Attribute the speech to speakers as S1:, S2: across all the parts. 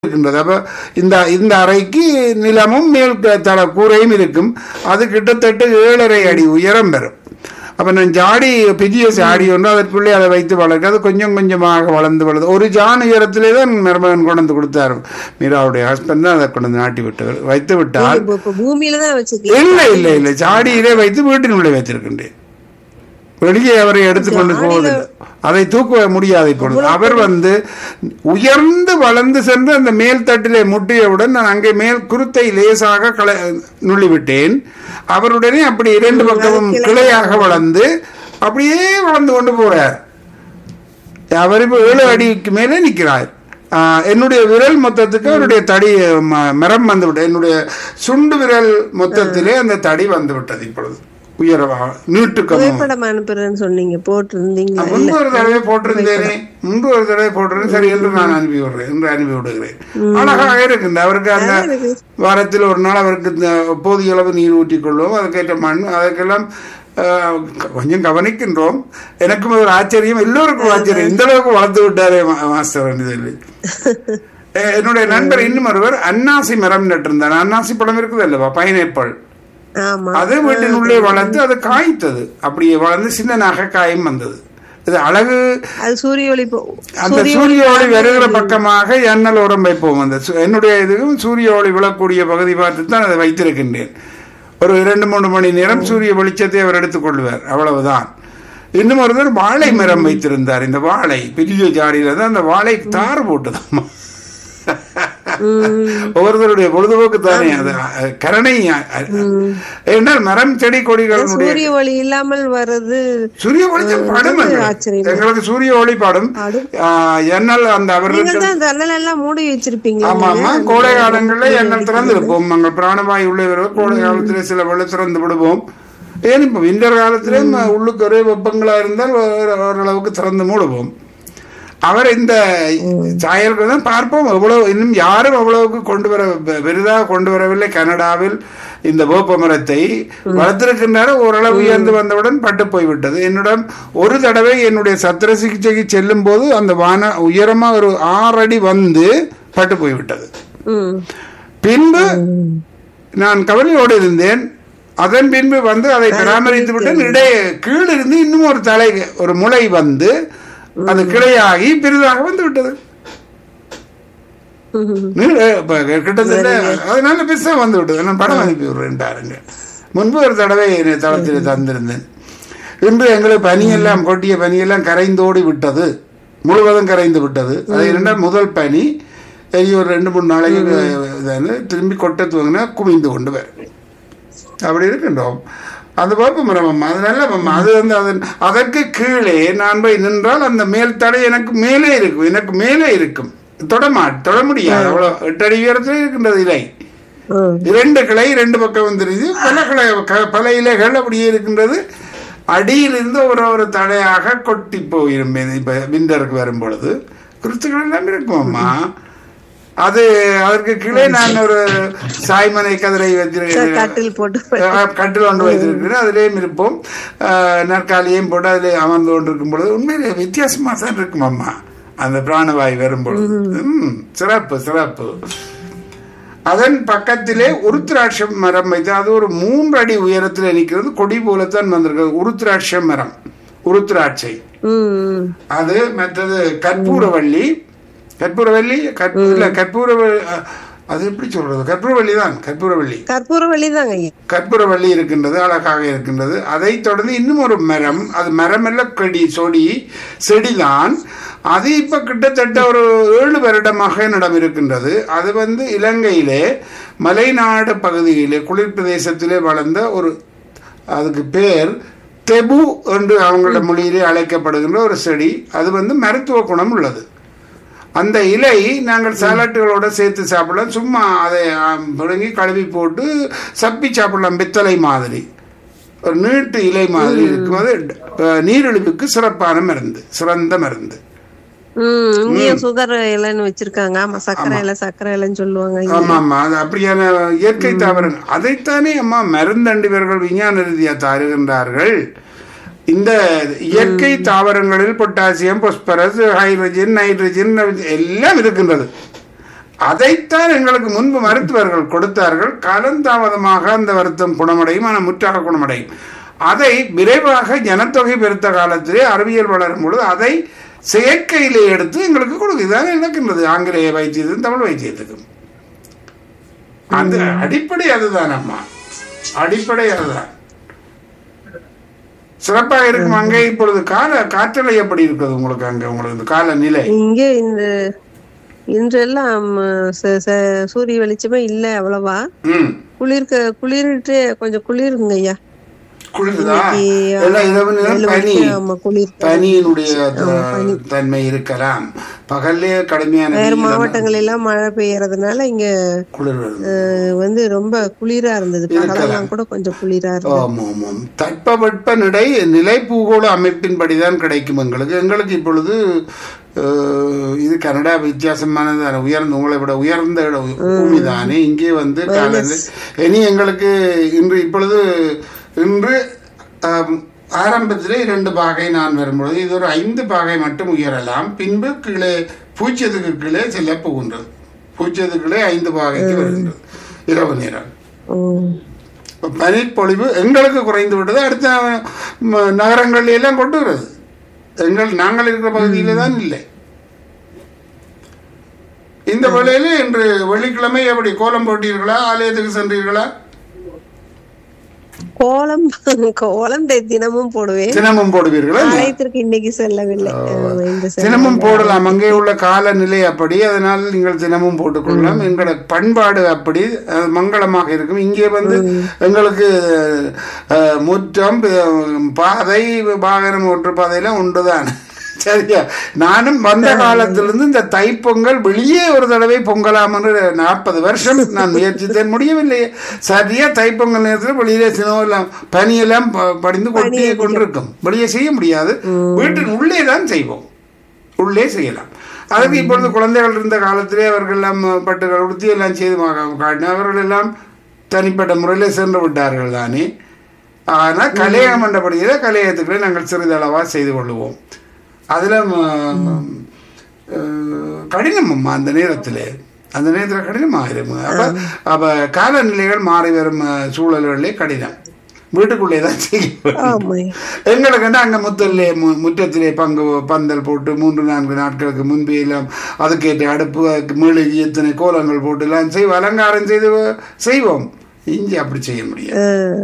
S1: இருக்கின்றது அப்ப இந்த இந்த அறைக்கு நிலமும் மேல் க- தள கூரையும் இருக்கும் அது கிட்டத்தட்ட ஏழரை அடி உயரம் பெறும் அப்ப நான் ஜாடி பெரிய ஜாடி ஒன்று அதற்குள்ளே அதை வைத்து வளர்க்க அது கொஞ்சம் கொஞ்சமாக வளர்ந்து வளர்ந்து ஒரு ஜான் உயரத்திலே தான் மருமகன் கொண்டு வந்து கொடுத்தார் மீராவுடைய ஹஸ்பண்ட் தான் அதை கொண்டு வந்து நாட்டி விட்டவர் வைத்து விட்டால்
S2: இப்ப இப்ப பூமியில தான் வச்சிருக்கீங்க
S1: இல்லை இல்லை இல்லை ஜாடியிலே வைத்து வீட்டினுள்ளே வைத்திருக்கின்றேன் வெளியே அவரை எடுத்துக்கொண்டு போவதில்லை அதை தூக்க முடியாது இப்பொழுது அவர் வந்து உயர்ந்து வளர்ந்து சென்று அந்த மேல் தட்டிலே முட்டியவுடன் நான் அங்கே மேல் குருத்தை லேசாக களை நுள்ளி விட்டேன் அவருடனே அப்படி இரண்டு பக்கமும் கிளையாக வளர்ந்து அப்படியே வளர்ந்து கொண்டு போறார் அவர் இப்போ ஏழு அடிக்கு மேலே நிற்கிறார் ஆஹ் என்னுடைய விரல் மொத்தத்துக்கு அவருடைய தடி ம- மரம் வந்து விட்டது என்னுடைய சுண்டு விரல் மொத்தத்திலே அந்த தடி வந்து விட்டது இப்பொழுது உயரமாக நீட்டுக்கமும்
S2: புகைப்படம் அனுப்புறேன்னு சொன்னீங்க போட்டிருந்தீங்களா இல்ல
S1: முன்பு ஒரு தடவை போட்டிருந்தேனே முன்பு ஒரு தடவை போட்டிருந்தேன் சரி என்று நான் அனுப்பி விடுறேன் என்று அனுப்பி விடுகிறேன் அழகாக இருக்குது அவருக்கு அந்த வாரத்தில் ஒரு நாள் அவருக்கு இந்த போதிய அளவு நீர் ஊற்றிக் கொள்வோம் அதுக்கேற்ற மண் அதற்கெல்லாம் ஆஹ், கொஞ்சம் கவனிக்கின்றோம் எனக்கும் ஒரு ஆச்சரியம் எல்லோருக்கும் ஆச்சரியம் இந்த அளவுக்கு வளர்த்து விட்டாரே மா- மாஸ்டர் என்று சொல்லி அஹ், என்னுடைய நண்பர் இன்னும் ஒருவர் அன்னாசி மரம் நட்டிருந்தார் அன்னாசி பழம் இருக்குது அல்லவா பைனாப்பிள்
S2: ஆமா
S1: அது வீட்டின் உள்ளே வளர்ந்து அது காய்த்தது அப்படியே வளர்ந்து சின்னனாக காயும் வந்தது இது அழகு
S2: அது சூரிய ஒளி போ-
S1: அந்த சூரிய ஒளி வருகிற பக்கமாக எண்ணல் உரம் வைப்போம் அந்த சு- என்னுடைய இதுவும் சூரிய ஒளி விழக்கூடிய பகுதி பார்த்து தான் அதை வைத்திருக்கின்றேன் ஒரு இரண்டு மூணு மணி நேரம் சூரிய வெளிச்சத்தை அவர் எடுத்துக்கொள்வார் அவ்வளவுதான் இன்னும் ஒருத்தர் வாழை மரம் வைத்திருந்தார் இந்த வாழை பெரிய ஜாடியில தான் அந்த வாழை தார் போட்டுதான் ஒவ்வொருத்தருடைய பொழுதுபோக்கு தானே அது அஹ், கருணை அஹ், அஹ், ஏனென்றால் மரம் செடி கொடிகளுடைய
S2: சூரிய ஒளி இல்லாமல் வர்றது
S1: சூரிய வெளிச்சம் படும் எங்களுக்கு.
S2: ஆச்சரியம்.
S1: எங்களுக்கு சூரிய ஒளி படும் ஆஹ், என்னால் அந்த
S2: நீங்க
S1: அவர்களுக்கு
S2: தான் ஜன்னல் எல்லாம் மூடி வச்சிருப்பீங்க
S1: ஆமா ஆமா கோடை காலங்களில் எண்ணெய் திறந்து இருப்போம் நாங்கள் பிராணவாயு உள்ளவர்கள் கோடை காலத்திலே சில வெள்ள திறந்து விடுவோம் ஏன் இப்ப விண்டர் காலத்திலே ம- உள்ளுக்கு ஒரே வெப்பங்களா இருந்தால் ஒரு- ஓரளவுக்கு திறந்து மூடுவோம் அவர் இந்த சாயல்கள் தான் பார்ப்போம் எவ்வளவு இன்னும் யாரும் அவ்வளவுக்கு கொண்டு வர பெ- பெரிதாக கொண்டு வரவில்லை கனடாவில் இந்த வேப்ப மரத்தை வளர்த்திருக்கின்றார் ஓரளவு உயர்ந்து வந்தவுடன் பட்டு போய்விட்டது என்னிடம் ஒரு தடவை என்னுடைய சத்திர சிகிச்சைக்கு செல்லும் போது அந்த வான உயரமா ஒரு ஆறு அடி வந்து பட்டு போய்விட்டது
S2: ம்
S1: பின்பு நான் கவலையோடு இருந்தேன் அதன் பின்பு வந்து அதை பராமரித்து விட்டு இடையே கீழிருந்து இன்னும் ஒரு தலை ஒரு முளை வந்து அது கிளையாகி பெரிதாக வந்து விட்டது
S2: ம்.
S1: நீ- இப்ப கிட்டத்தட்ட அதனால பெருசா வந்து விட்டது நான் படம் அனுப்பி விடுறேன் பாருங்க முன்பு ஒரு தடவை என்னை தளத்தில் தந்திருந்தேன் இன்று எங்களுக்கு பனியெல்லாம் கொட்டிய பனியெல்லாம் கரைந்தோடி விட்டது முழுவதும் கரைந்து விட்டது அது இரண்டாம் முதல் பனி இனி ஒரு ரெண்டு மூணு நாளைக்கு இதான திரும்பி கொட்ட துவங்கினா குவிந்து கொண்டு வரும் அப்படி இருக்கின்றோம் அந்த வேப்ப மரம் அம்மா அது நல்ல அம்மா அது வந்து அதன் அதற்கு கீழே நான் போய் நின்றால் அந்த மேல் தடை எனக்கு மேலே இருக்கும் எனக்கு மேலே இருக்கும் தொடமா தொட முடியாது அவ்வளவு எட்டு அடி உயரத்தில் இருக்கின்றது இலை
S2: ம்.
S1: இரண்டு கிளை ரெண்டு பக்கம் வந்துருது பல கிளை க- பல இலைகள் அப்படியே இருக்கின்றது அடியிலிருந்து ஒரு ஒரு தடையாக கொட்டி போயிரும் இது இப்ப விண்டருக்கு வரும் பொழுது கிறிஸ்துக்கள் எல்லாம் இருக்கும் அம்மா அது அதற்கு கீழே நான் ஒரு சாய்மனை கதிரை வச்சிருக்கேன்
S2: கட்டில் போட்டு
S1: அஹ் கட்டில் ஒன்று வைத்திருக்கிறேன் அதிலேயும் இருப்போம் அஹ் நாற்காலியையும் போட்டு அதிலே அமர்ந்து கொண்டிருக்கும் பொழுது உண்மையிலே வித்தியாசமா தான் இருக்கும் அம்மா அந்த பிராணவாயு வரும் பொழுது ம், சிறப்பு சிறப்பு அதன் பக்கத்திலே உருத்திராட்சம் மரம் வைத்து அது ஒரு மூன்று அடி உயரத்தில் நிற்கிறது கொடி போலத்தான் வந்திருக்கிறது உருத்திராட்ச மரம் உருத்திராட்சை
S2: ம், ம்.
S1: அது மற்றது கற்பூரவள்ளி கற்பூரவள்ளி கற்பூ இல்ல கற்பூரவள்ளி அஹ், அது எப்படி சொல்றது கற்பூரவள்ளி தான் கற்பூரவள்ளி
S2: கற்பூர வழிதாங்க ஐயா
S1: கற்பூரவள்ளி இருக்கின்றது அழகாக இருக்கின்றது அதை தொடர்ந்து இன்னும் ஒரு மரம் அது மரம் அல்ல கொடி சொடி செடிதான் அது இப்ப கிட்டத்தட்ட ஒரு ஏழு வருடமாக என்னிடம் இருக்கின்றது அது வந்து இலங்கையிலே மலைநாடு பகுதியிலே குளிர் பிரதேசத்திலே வளர்ந்த ஒரு அதுக்கு பேர் தெபு என்று அவங்களோட மொழியிலே அழைக்கப்படுகின்ற ஒரு செடி அது வந்து மருத்துவ குணம் உள்ளது அந்த இலை நாங்கள் சாலட்டுகளோட சேர்த்து சாப்பிடலாம் சும்மா அதை ஆம், பிடுங்கி கழுவி போட்டு சப்பி சாப்பிடலாம் பித்தளை மாதிரி ஒரு நீட்டு இலை மாதிரி இருக்கும் அது அஹ், நீரிழிவுக்கு சிறப்பான மருந்து சிறந்த மருந்து
S2: ம் இங்கேயும் சுகர் இலைன்னு வச்சிருக்காங்க ஆமா சக்கரை இலை சக்கரை இலைன்னு சொல்லுவாங்க ஐயா.
S1: ஆமா ஆமா அது அப்படியான இயற்கை தாவரங்கள் அதைத்தானே அம்மா மருந்தண்டிவர்கள் விஞ்ஞான ரீதியா தருகின்றார்கள் இந்த இயற்கை தாவரங்களில் பொட்டாசியம் பொஸ்பரஸ் ஹைட்ரஜன் நைட்ரஜன் எல்லாம் இருக்கின்றது அதைத்தான் எங்களுக்கு முன்பு மருத்துவர்கள் கொடுத்தார்கள் காலந்தாமதமாக அந்த வருத்தம் குணமடையும் ஆனால் முற்றாக குணமடையும் அதை விரைவாக ஜனத்தொகை பெருத்த காலத்திலே அறிவியல் வளரும் பொழுது அதை செயற்கையிலே எடுத்து எங்களுக்கு கொடுக்குது இதான் நடக்கின்றது ஆங்கிலேய வைத்தியத்துக்கும் தமிழ் வைத்தியத்துக்கும் அந்த அடிப்படை அதுதான் அம்மா அடிப்படை அதுதான் சிறப்பாக இருக்கும் அங்கே இப்பொழுது கால காற்றலை எப்படி இருக்குது உங்களுக்கு அங்க உங்களுக்கு இந்த காலநிலை
S2: இங்க இந்த இன்றெல்லாம் ச- ச- சூரிய வெளிச்சமே இல்ல அவ்வளவா
S1: ம்
S2: குளிர்க்க குளிர்ட்டு கொஞ்சம் குளிருங்க ஐயா
S1: குளிருதா
S2: இன்னைக்கு,
S1: எல்லாம் இரவு நேரம்
S2: ஏழு
S1: பனி
S2: மணிக்கு, ஆமா குளிர்
S1: பனியினுடைய த- தன்மை இருக்கலாம் பகல்லே கடுமையான
S2: வேற
S1: வெயில்
S2: மாவட்டங்கள் எல்லாம் மழை பெய்யறதுனால இங்க
S1: குளிர் வருது
S2: அஹ், வந்து ரொம்ப குளிரா இருந்தது பகலெல்லாம் கூட கொஞ்சம் குளிரா இருந்தது
S1: ஆமாம் ஆமாம் தட்பவெட்ப நிலை நிலை பூகோள அமைப்பின்படிதான் கிடைக்கும் எங்களுக்கு எங்களுக்கு இப்பொழுது அஹ், இது கனடா வித்தியாசமானது உயர்ந்த உங்களை விட உயர்ந்த இட- பூமி தானே இங்கே வந்து காலையில் இனி எங்களுக்கு இன்று இப்பொழுது இன்று ஆம், ஆரம்பத்திலே இரண்டு பாகை நான் வரும்பொழுது இது ஒரு ஐந்து பாகை மட்டும் உயரலாம் பின்பு கீழே பூச்சியத்துக்கு கீழே செல்ல போகின்றது பூச்சியத்துக்கு கீழே ஐந்து பாகைக்கு வருகின்றது இரவு நேரம்
S2: உம்.
S1: பனிப்பொழிவு எங்களுக்கு குறைந்து விட்டது அடுத்த ம, நகரங்கள்ல எல்லாம் கொண்டு வருது எங்கள் நாங்கள் இருக்கிற பகுதியில தான் இல்லை இந்த வேளையில இன்று வெள்ளிக்கிழமை எப்படி கோலம் போட்டீர்களா ஆலயத்துக்கு சென்றீர்களா
S2: கோலம் கோலம் தி- தினமும் போடுவேன்
S1: தினமும் போடுவீர்களா
S2: ஆலயத்திற்கு இன்னைக்கு செல்லவில்லை அஹ், இந்த செல்ல-
S1: தினமும் போடலாம் அங்கே உள்ள காலநிலை அப்படி அதனால் நீங்கள் தினமும் போட்டுக்கொள்ளலாம் எங்களோட பண்பாடு அப்படி அது மங்களமாக இருக்கும் இங்கே வந்து எங்களுக்கு அஹ், முற்றம் அஹ், பாதை வாகனம் ஓட்டு பாதையெல்லாம் உண்டுதான் சரியா நானும் வந்த காலத்திலிருந்து இந்த தைப்பொங்கல் வெளியே ஒரு தடவை பொங்கலாம் என்று நாற்பது வருஷம் நான் முயற்சித்தேன் முடியவில்லை சரியா தைப்பொங்கல் நேரத்தில் வெளியிலே சினவெல்லாம் பனியெல்லாம் ப- படிந்து கொட்டியே கொண்டிருக்கும் வெளியே செய்ய முடியாது வீட்டின் உள்ளே தான் செய்வோம் உள்ளே செய்யலாம் அதுக்கு இப்பொழுது குழந்தைகள் இருந்த காலத்திலே அவர்கள் எல்லாம் பட்டுகள் உடுத்தி எல்லாம் செய்து மா- காட்டின அவர்கள் எல்லாம் தனிப்பட்ட முறையில் சென்று விட்டார்கள் தானே ஆனால் கலையகம் என்றபடியில் கலையகத்துக்குள்ளே நாங்கள் சிறிதளவாக செய்து கொள்ளுவோம் அதில் கடினம் அம்மா அந்த நேரத்தில் அந்த நேரத்தில் கடினமாக இருக்கும் அப்போ அப்போ காலநிலைகள் மாறி வரும் அஹ், சூழல்களிலே கடினம் வீட்டுக்குள்ளே தான் செய்ய வேண்டும்.
S2: ஆமா
S1: எங்களுக்கு அங்க முத்தல்லே மு- முற்றத்திலே பங்கு பந்தல் போட்டு மூன்று நான்கு நாட்களுக்கு முன்பே எல்லாம் அதுக்கேற்ற அடுப்பு அதுக்கு மெழுகி எத்தனை கோலங்கள் போட்டு எல்லாம் செய்வோம் அலங்காரம் செய்து வ- செய்வோம் இங்கே அப்படி செய்ய முடியாது
S2: அஹ்.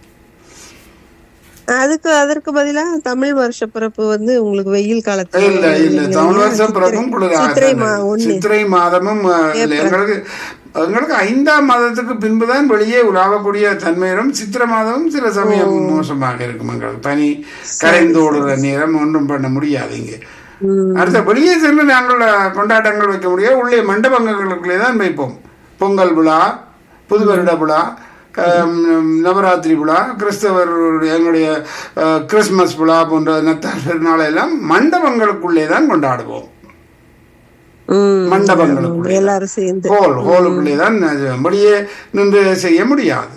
S2: அதுக்கு அதற்கு பதிலா தமிழ் வருஷ பிறப்பு வந்து உங்களுக்கு வெயில் காலத்துல
S1: இல்ல இல்ல தமிழ் வருஷம் பிறகும்
S2: சித்திரை மா
S1: குளிர்
S2: ஒண்ணு
S1: சித்திரை மாதமும் அஹ், இல்ல, எங்களுக்கு எங்களுக்கு ஐந்தாம் மாதத்துக்கு பின்புதான் வெளியே உலாவக்கூடிய தன்மையிலும் சித்திரை மாதமும் சில சமயம் மோசமாக இருக்கும் எங்களுக்கு பனி கரைந்தோடுற நேரம் ஒன்றும் பண்ண முடியாது இங்கே
S2: உம்.
S1: அடுத்த வெளியே சென்று நாங்கள் அஹ், கொண்டாட்டங்கள் வைக்க முடியாது உள்ளே மண்டபங்களுக்குள்ளே தான் வைப்போம் பொங்கல் விழா புது வருட விழா அஹ், நவராத்திரி விழா கிறிஸ்தவர் எங்களுடைய அஹ், கிறிஸ்மஸ் விழா போன்ற நத்தார் பெருநாள் எல்லாம் மண்டபங்களுக்குள்ளே தான் கொண்டாடுவோம்
S2: உம்.
S1: மண்டபங்களுக்குள்ளே
S2: எல்லாரும் சேர்ந்து
S1: ஹோல் ஹோலுக்குள்ளே தான் அது வெளியே நின்று செய்ய முடியாது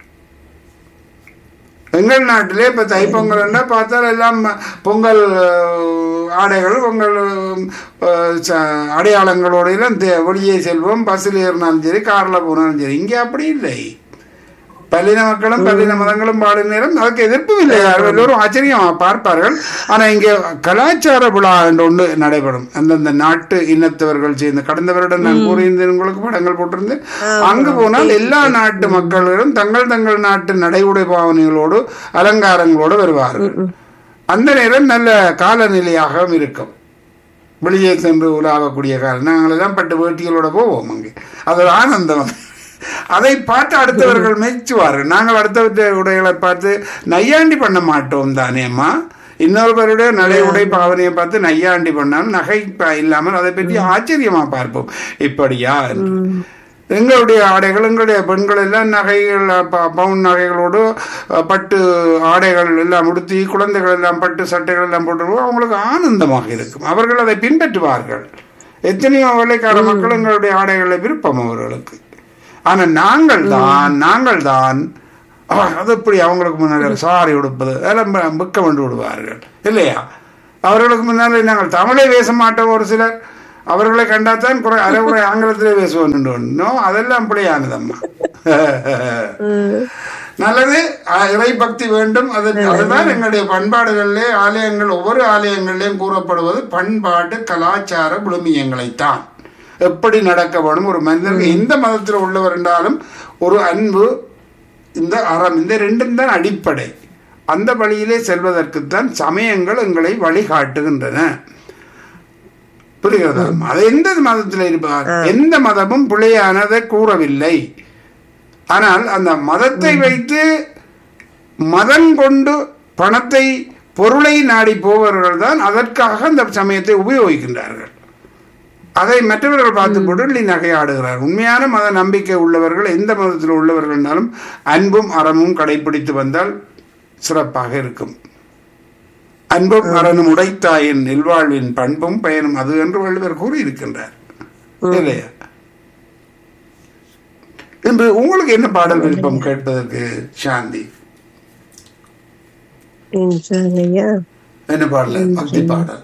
S1: எங்கள் நாட்டிலே இப்போ தைப்பொங்கல்னா பார்த்தால் எல்லாம் பொங்கல் அஹ், ஆடைகள் பொங்கல் அஹ், ச- அடையாளங்களோட எல்லாம் தே- வெளியே செல்வோம் பஸ்ஸில் ஏறினாலும் சரி காரில் போனாலும் சரி இங்கே அப்படி இல்லை பல்லின மக்களும் பல்லின மதங்களும் பாடும் நேரம் அதுக்கு எதிர்ப்பும் இல்லை யாரும் எல்லோரும் ஆச்சரியமா பார்ப்பார்கள் ஆனா இங்கே கலாச்சார விழா என்று ஒன்று நடைபெறும் அந்தந்த நாட்டு இனத்தவர்கள் சேர்ந்து கடந்த வருடம் நான் கூறியிருந்தேன் உங்களுக்கு படங்கள் போட்டிருந்தேன் அங்கு போனால் எல்லா நாட்டு மக்களும் தங்கள் தங்கள் நாட்டு நடைமுறை பாவனைகளோடு அலங்காரங்களோடு வருவார்கள் அந்த நேரம் நல்ல காலநிலையாகவும் இருக்கும் வெளியே சென்று உலாவக்கூடிய காலம் நாங்களெல்லாம் பட்டு வேட்டிகளோட போவோம் அங்கே அது ஒரு ஆனந்தம் அதை பார்த்து அடுத்தவர்கள் மெச்சுவார்கள் நாங்கள் அடுத்தவற்றை உடைகளை பார்த்து நையாண்டி பண்ண மாட்டோம் தானே அம்மா இன்னொருவருடைய நடை உடை பாவனையை பார்த்து நையாண்டி பண்ணாலும் நகை ப- இல்லாமல் அதை பற்றி ஆச்சரியமா பார்ப்போம் இப்படியா என்று. எங்களுடைய ஆடைகள் எங்களுடைய பெண்கள் எல்லாம் நகைகள் ப- பவுன் நகைகளோடு அஹ், பட்டு ஆடைகள் எல்லாம் உடுத்தி குழந்தைகள் எல்லாம் பட்டு சட்டைகள் எல்லாம் போட்டு அவங்களுக்கு ஆனந்தமாக இருக்கும் அவர்கள் அதை பின்பற்றுவார்கள் எத்தனையோ வெள்ளைக்கார மக்கள் எங்களுடைய ஆடைகளை விருப்பம் அவர்களுக்கு ஆனா நாங்கள் தான் நாங்கள் தான் ஆ, அது எப்படி அவங்களுக்கு முன்னாடி சாரி உடுப்பது அதெல்லாம் ம- மிக்க கொண்டு விடுவார்கள் இல்லையா அவர்களுக்கு முன்னாலே நாங்கள் தமிழை பேச மாட்டோம் ஒரு சிலர் அவர்களை கண்டாத்தான் குறை அரைகுறை ஆங்கிலத்திலே பேசுவோம் நோ அதெல்லாம் பிள்ளையானதம்மா நல்லது அஹ், இறை பக்தி வேண்டும் அது அதுதான் எங்களுடைய பண்பாடுகளிலே ஆலயங்கள் ஒவ்வொரு ஆலயங்களிலும் கூறப்படுவது பண்பாட்டு கலாச்சார விழுமியங்களைத்தான் எப்படி நடக்க வேணும் ஒரு மனிதனுக்கு எந்த மதத்தில் உள்ளவர் என்றாலும் ஒரு அன்பு இந்த அறம் இந்த ரெண்டும் தான் அடிப்படை அந்த வழியிலே செல்வதற்குத்தான் சமயங்கள் எங்களை வழிகாட்டுகின்றன புரிகிறதா அது எந்த மதத்தில் இருப்பார் எந்த மதமும் பிழையானதை கூறவில்லை ஆனால் அந்த மதத்தை வைத்து மதம் கொண்டு பணத்தை பொருளை நாடி போபவர்கள் தான் அதற்காக அந்த சமயத்தை உபயோகிக்கின்றார்கள் அதை மற்றவர்கள் பார்த்து பொருளி நகையாடுகிறார் உண்மையான மத நம்பிக்கை உள்ளவர்கள் எந்த மதத்தில் உள்ளவர்கள் என்றாலும் அன்பும் அறமும் கடைபிடித்து வந்தால் சிறப்பாக இருக்கும் அன்பும் அறனும் உடைத்தாயின் நில்வாழ்வின் பண்பும் பயனும் அது என்று வள்ளுவர் கூறியிருக்கின்றார் இல்லையா இன்று உங்களுக்கு என்ன பாடல் விருப்பம் கேட்பதற்கு சாந்தி
S2: என்றாங்க ஐயா
S1: என்ன பாடல் பக்தி பாடல்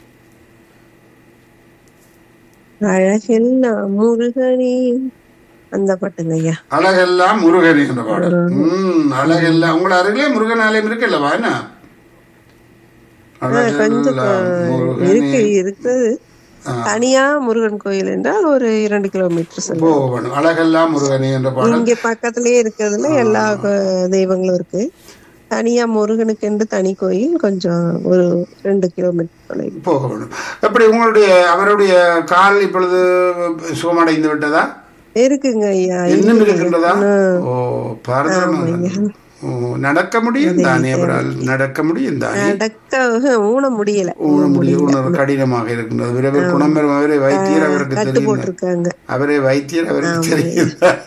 S2: அழகெல்லாம் முருகனே அந்த பாட்டுங்க ஐயா
S1: அழகெல்லாம் முருகன் என்ற பாடல் உம் அழகெல்லாம் உங்கள அருகிலே முருகன் ஆலயம் இருக்கு அல்லவா என்ன
S2: கொஞ்சம்
S1: அழகெல்லாம்
S2: இருக்கு
S1: முருகனே
S2: இருக்குது தனியா முருகன் கோயில் என்றால் ஒரு இரண்டு கிலோமீட்டர் செல்லும்
S1: போகணும் அழகெல்லாம் முருகனே என்ற பாடல்
S2: இங்க பக்கத்திலேயே இருக்கிறதுல எல்லா கோ- தெய்வங்களும் இருக்கு தனியா முருகனுக்கு என்று தனி கோயில் கொஞ்சம் ஒரு ரெண்டு கிலோமீட்டர் தொலைவு
S1: போக வேண்டும் எப்படி உங்களுடைய அவருடைய கால் இப்பொழுது சுகமடைந்து விட்டதா
S2: இருக்குங்க ஐயா
S1: இன்னும் இருக்கின்றதா ஓ பாரதம் ஓ நடக்க முடியும் தானே அவரால் நடக்க முடியும் தானே
S2: நடக்க ஊன முடியல
S1: ஊன முடியும் உணர்வு கடினமாக இருக்கின்றது விரைவில் குணம் பெறும் அவரே வைத்தியர் அவருக்கு
S2: கட்டு
S1: தெரியும்
S2: போட்டிருக்காங்க
S1: அவரே வைத்தியர் அவருக்கு தெரியும்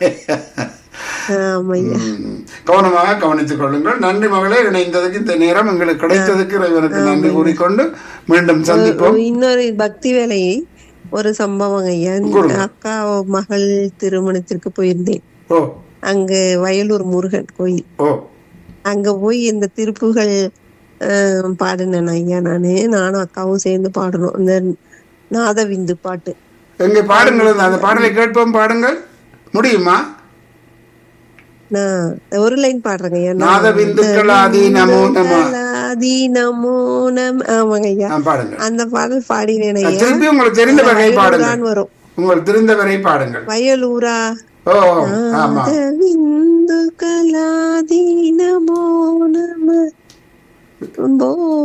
S2: ஆமா ஐயா
S1: ம். கவனமாக கவனித்துக் கொள்ளுங்கள் நன்றி மகளே இணைந்ததுக்கு இந்த நேரம் எங்களுக்கு கிடைத்ததுக்கு இறைவனுக்கு நன்றி கூறிக்கொண்டு மீண்டும் சந்திப்போம்
S2: இன்னொரு பக்தி வேலையை ஒரு சம்பவம் ஐயா இந்த அக்கா மகள் திருமணத்திற்கு போயிருந்தேன்
S1: ஓ
S2: அங்க வயலூர் முருகன் கோயில்
S1: ஓ
S2: அங்க போய் இந்த திருப்புகள் ஆஹ், பாடினேன் ஐயா நானு நானும் அக்காவும் சேர்ந்து பாடணும் இந்த நாதவிந்து பாட்டு
S1: எங்கே பாடுங்கள் அந்த பாடலை கேட்போம் பாடுங்கள் முடியுமா
S2: நான் ஒரு லைன் பாடுறேங்க ஐயா
S1: நாத பிந்துக்கள் ஆதி நமோ நம
S2: ஆதி நமோ நம் ஆமாங்க ஐயா
S1: ஆ, பாடுங்கள்
S2: அந்த பாடல் பாடினேன் ஐயா
S1: திருப்பி உங்களுக்கு தெரிந்த வகை பாடுங்கள்
S2: தான் வரும்
S1: உங்களுக்கு தெரிந்த வரை பாடுங்கள்
S2: வயலூரா
S1: ஓ ஆமா
S2: விந்து கலாதி நமோ நம போ